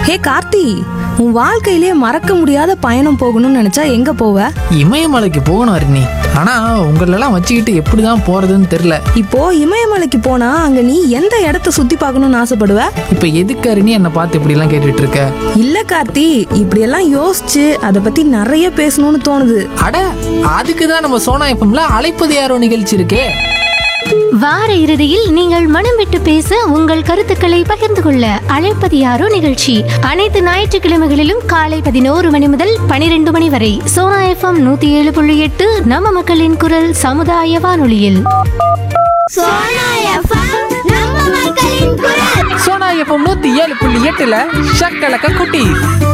ஹே கார்த்தி உன் வாழ்க்கையிலே மறக்க முடியாத பயணம் போகணும்னு நினைச்சா எங்க போவ இமயமலைக்கு போகணும் அருணி ஆனா உங்களெல்லாம் வச்சுக்கிட்டு எப்படிதான் போறதுன்னு தெரியல இப்போ இமயமலைக்கு போனா அங்க நீ எந்த இடத்த சுத்தி பார்க்கணும்னு ஆசைப்படுவ இப்ப எதுக்கு அருணி என்னை பார்த்து இப்படி எல்லாம் கேட்டுட்டு இருக்க இல்ல கார்த்தி இப்படியெல்லாம் யோசிச்சு அதை பத்தி நிறைய பேசணும்னு தோணுது அட அதுக்கு தான் நம்ம சோனா எஃப்எம்ல அழைப்பது யாரோ நிகழ்ச்சி இருக்கே வார இறுதியில் நீங்கள் மனம் விட்டு பேச உங்கள் கருத்துக்களை பகிர்ந்து கொள்ள அழைப்பது யாரோ நிகழ்ச்சி அனைத்து ஞாயிற்றுக்கிழமைகளிலும் காலை பதினோரு மணி முதல் பனிரெண்டு மணி வரை சோனா எஃப்எம் நூத்தி ஏழு புள்ளி எட்டு நம்ம மக்களின் குரல் சமுதாய வானொலியில் சோனா எஃப்எம் நம்ம மக்களின் குரல் சோனா எஃப்எம் நூத்தி ஏழு புள்ளி எட்டுல ஷக்கலக்க குட்டி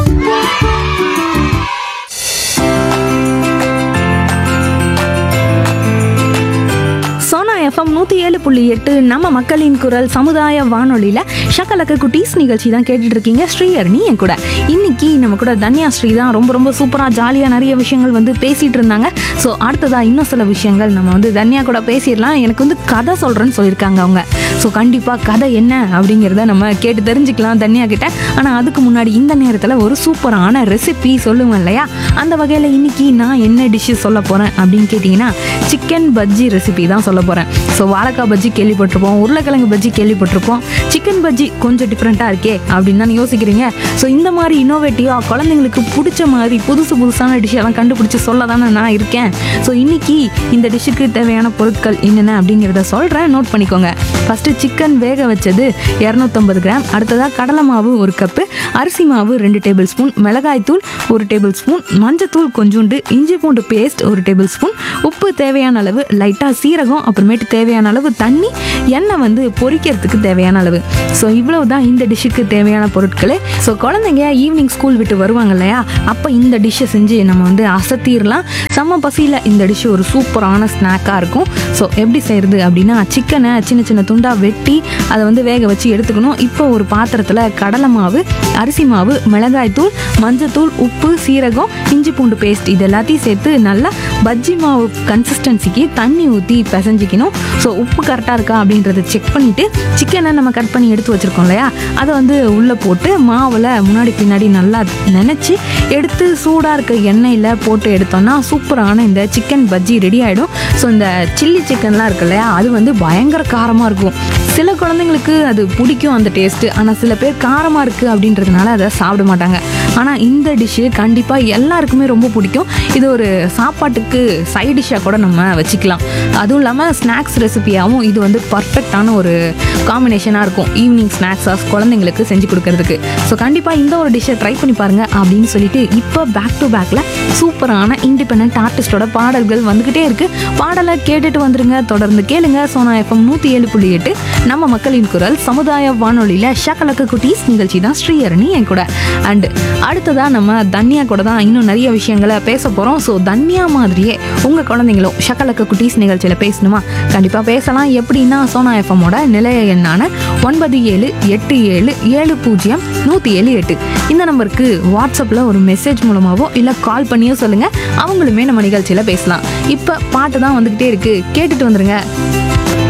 சோனா எஃப்எம் நூத்தி ஏழு புள்ளி எட்டு நம்ம மக்களின் குரல் சமுதாய வானொலியில ஷக்கலக்க குட்டீஸ் நிகழ்ச்சி தான் கேட்டுட்டு இருக்கீங்க ஸ்ரீஹரணி என் கூட இன்னைக்கு நம்ம கூட தன்யா ஸ்ரீ தான் ரொம்ப ரொம்ப சூப்பரா ஜாலியா நிறைய விஷயங்கள் வந்து பேசிட்டு இருந்தாங்க ஸோ அடுத்ததா இன்னும் சில விஷயங்கள் நம்ம வந்து தன்யா கூட பேசிடலாம் எனக்கு வந்து கதை சொல்றேன்னு சொல்லியிருக்காங்க அவங்க ஸோ கண்டிப்பா கதை என்ன அப்படிங்கிறத நம்ம கேட்டு தெரிஞ்சுக்கலாம் தன்யா கிட்ட ஆனா அதுக்கு முன்னாடி இந்த நேரத்துல ஒரு சூப்பரான ரெசிபி சொல்லுவேன் இல்லையா அந்த வகையில இன்னைக்கு நான் என்ன டிஷ்ஷு சொல்ல போறேன் அப்படின்னு கேட்டிங்கன்னா சிக்கன் பஜ்ஜி ரெசிபி தான் சொல்ல போகிறேன் ஸோ வாழைக்காய் பஜ்ஜி கேள்விப்பட்டிருப்போம் உருளைக்கிழங்கு பஜ்ஜி கேள்விப்பட்டிருப்போம் சிக்கன் பஜ்ஜி கொஞ்சம் டிஃப்ரெண்ட்டாக இருக்கே அப்படின்னு தான் யோசிக்கிறீங்க ஸோ இந்த மாதிரி இன்னோவேட்டிவாக குழந்தைங்களுக்கு பிடிச்ச மாதிரி புதுசு புதுசான டிஷ் எல்லாம் கண்டுபிடிச்சி சொல்ல தானே நான் இருக்கேன் ஸோ இன்னைக்கு இந்த டிஷ்ஷுக்கு தேவையான பொருட்கள் என்னென்ன அப்படிங்கிறத சொல்கிறேன் நோட் பண்ணிக்கோங்க ஃபஸ்ட்டு சிக்கன் வேக வச்சது இரநூத்தம்பது கிராம் அடுத்ததாக கடலை மாவு ஒரு கப்பு அரிசி மாவு ரெண்டு டேபிள் ஸ்பூன் மிளகாய்த்தூள் ஒரு டேபிள் ஸ்பூன் மஞ்சத்தூள் கொஞ்சோண்டு இஞ்சி பூண்டு பேஸ்ட் ஒரு டேபிள் ஸ்பூன் உப்பு தேவையான அளவு லைட்டாக சீரகம் அப்புறமேட்டு தேவையான அளவு தண்ணி எண்ணெய் வந்து பொரிக்கிறதுக்கு தேவையான அளவு ஸோ இவ்வளவு தான் இந்த டிஷ்ஷுக்கு தேவையான பொருட்கள் ஸோ குழந்தைங்க ஈவினிங் ஸ்கூல் விட்டு வருவாங்க இல்லையா அப்போ இந்த டிஷ்ஷை செஞ்சு நம்ம வந்து அசத்திடலாம் செம்ம பசியில் இந்த டிஷ் ஒரு சூப்பரான ஸ்நாக்காக இருக்கும் ஸோ எப்படி செய்கிறது அப்படின்னா சிக்கனை சின்ன சின்ன துண்டாக வெட்டி அதை வந்து வேக வச்சு எடுத்துக்கணும் இப்போ ஒரு பாத்திரத்தில் கடலை மாவு அரிசி மாவு மிளகாய்த்தூள் மஞ்சத்தூள் உப்பு சீரகம் இஞ்சி பூண்டு பேஸ்ட் இது எல்லாத்தையும் சேர்த்து நல்லா பஜ்ஜி மாவு கன்சிஸ்டன்சிக்கு தண்ணி ஊற்றி பிசைஞ்சிக்கணும் ஸோ உப்பு கரெக்டாக இருக்கா அப்படின்றத செக் பண்ணிவிட்டு சிக்கனை நம்ம கட் பண்ணி எடுத்து வச்சுருக்கோம் இல்லையா அதை வந்து உள்ளே போட்டு மாவில் முன்னாடி பின்னாடி நல்லா நினச்சி எடுத்து சூடாக இருக்க எண்ணெயில் போட்டு எடுத்தோம்னா சூப்பரான இந்த சிக்கன் பஜ்ஜி ரெடி ஆகிடும் ஸோ இந்த சில்லி சிக்கன்லாம் இருக்கு இல்லையா அது வந்து பயங்கர காரமாக இருக்கும் சில குழந்தைங்களுக்கு அது பிடிக்கும் அந்த டேஸ்ட்டு ஆனால் சில பேர் காரமாக இருக்குது அப்படின்றதுனால அதை சாப்பிட மாட்டாங்க ஆனால் இந்த டிஷ்ஷு கண்டிப்பாக எல்லாருக்குமே ரொம்ப பிடிக்கும் இது ஒரு சாப்பாட்டுக்கு சைட் டிஷ்ஷாக கூட நம்ம வச்சுக்கலாம் அதுவும் இல்லாமல் ஸ்நாக்ஸ் ரெசிபியாகவும் இது வந்து பர்ஃபெக்டான ஒரு காம்பினேஷனாக இருக்கும் ஈவினிங் ஸ்நாக்ஸாக குழந்தைங்களுக்கு செஞ்சு கொடுக்கறதுக்கு ஸோ கண்டிப்பாக இந்த ஒரு டிஷ்ஷை ட்ரை பண்ணி பாருங்க அப்படின்னு சொல்லிட்டு இப்போ பேக் டு பேக்கில் சூப்பரான இண்டிபெண்ட் ஆர்டிஸ்டோட பாடல்கள் வந்துக்கிட்டே இருக்கு பாடலை கேட்டுட்டு வந்துருங்க தொடர்ந்து கேளுங்க சோனா எஃப்எம் நூற்றி ஏழு புள்ளி எட்டு நம்ம மக்களின் குரல் சமுதாய வானொலியில் ஷக்கலக்க குட்டீஸ் நிகழ்ச்சி தான் ஸ்ரீஹரணி என் கூட அண்ட் அடுத்ததா நம்ம தன்யா கூட தான் இன்னும் நிறைய விஷயங்களை பேச போகிறோம் ஸோ தன்யா மாதிரியே உங்கள் குழந்தைங்களும் ஷக்கலக்க குட்டீஸ் நிகழ்ச்சியில் பேசணுமா கண்டிப்பாக பேசலாம் எப்படின்னா சோனா எஃப்எம்மோட நிலைய எண்ணான ஒன்பது ஏழு எட்டு ஏழு ஏழு பூஜ்ஜியம் நூற்றி ஏழு எட்டு இந்த நம்பருக்கு வாட்ஸ்அப்பில் ஒரு மெசேஜ் மூலமாகவோ இல்லை கால் பண்ணியோ சொல்லுங்கள் அவங்களுமே நம்ம நிகழ்ச்சியில் பேசலாம் இப்போ பாட்டு தான் வந்துக்கிட்டே இருக்குது கேட்டுட்டு வந்துருங்க